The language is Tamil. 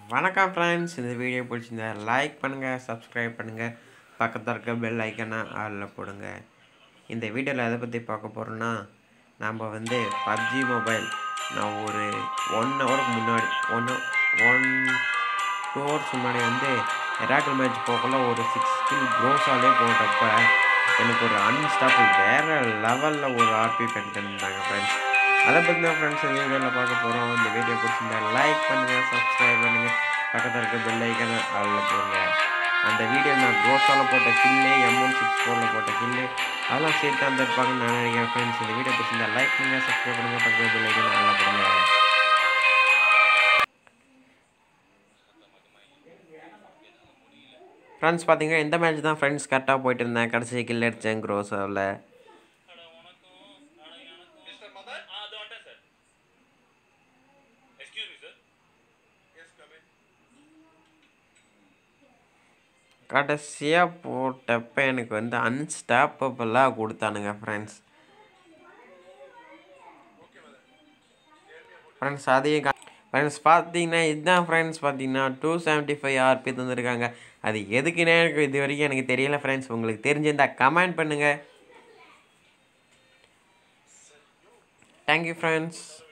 வணக்கம் ஃப்ரெண்ட்ஸ் இந்த வீடியோ பிடிச்சிருந்தா லைக் பண்ணுங்கள் சப்ஸ்கிரைப் பண்ணுங்கள் பக்கத்தில் இருக்க பெல் ஐக்கனை ஆளில் போடுங்க இந்த வீடியோவில் எதை பற்றி பார்க்க போகிறோன்னா நம்ம வந்து பப்ஜி மொபைல் நான் ஒரு ஒன் ஹவருக்கு முன்னாடி ஒன் ஒன் டூ ஹவர்ஸ் முன்னாடி வந்து எராக்கல் மேட்ச் போகல ஒரு சிக்ஸ் ஸ்கில் க்ரோஸாலே போட்டப்ப எனக்கு ஒரு அன்ஸ்டாப்பிள் வேறு லெவலில் ஒரு ஆர்பி பெண் தந்தாங்க ஃப்ரெண்ட்ஸ் அதை பற்றி தான் ஃப்ரெண்ட்ஸ் இந்த வீடியோவில் பார்க்க போகிறோம் இந்த வீடியோ பிடிச்சிருந்தா லைக் பண்ணுங்கள் சப்ஸ்கிரைப் பண்ணுங்கள் பக்கத்தில் இருக்க பெல் ஐக்கனை அதில் போடுங்க அந்த வீடியோ நான் க்ரோஸால் போட்ட கில்லு எம்ஒன் சிக்ஸ் ஃபோரில் போட்ட கில்லு அதெல்லாம் சேர்த்து அந்த இருப்பாங்கன்னு நான் நினைக்கிறேன் ஃப்ரெண்ட்ஸ் இந்த வீடியோ பிடிச்சிருந்தா லைக் பண்ணுங்கள் சப்ஸ்கிரைப் பண்ணுங்கள் பக்கத்தில் பெல் ஐக்கனை அதில் போடுங்க ஃப்ரெண்ட்ஸ் பார்த்தீங்கன்னா இந்த மேட்ச் தான் ஃப்ரெண்ட்ஸ் கரெக்டாக போயிட்டு இருந்தேன் கடைசி கில் அடித்தேன் க்ரோஸாவில் Mr. Mother? Ah, the order, sir. Excuse me, sir. Yes, come in. கடைசியாக போட்டப்ப எனக்கு வந்து அன்ஸ்டாப்பபிளாக கொடுத்தானுங்க ஃப்ரெண்ட்ஸ் ஃப்ரெண்ட்ஸ் அதையும் ஃப்ரெண்ட்ஸ் பார்த்தீங்கன்னா இதுதான் ஃப்ரெண்ட்ஸ் பார்த்தீங்கன்னா டூ செவன்ட்டி ஃபைவ் ஆர்பி தந்திருக்காங்க அது எதுக்குன்னே எனக்கு இது வரைக்கும் எனக்கு தெரியல ஃப்ரெண்ட்ஸ் உங்களுக்கு தெரிஞ்சிருந்தா கமெண்ட் பண்ணுங்கள் தேங்க்யூ ஃப்ரெண்ட்ஸ்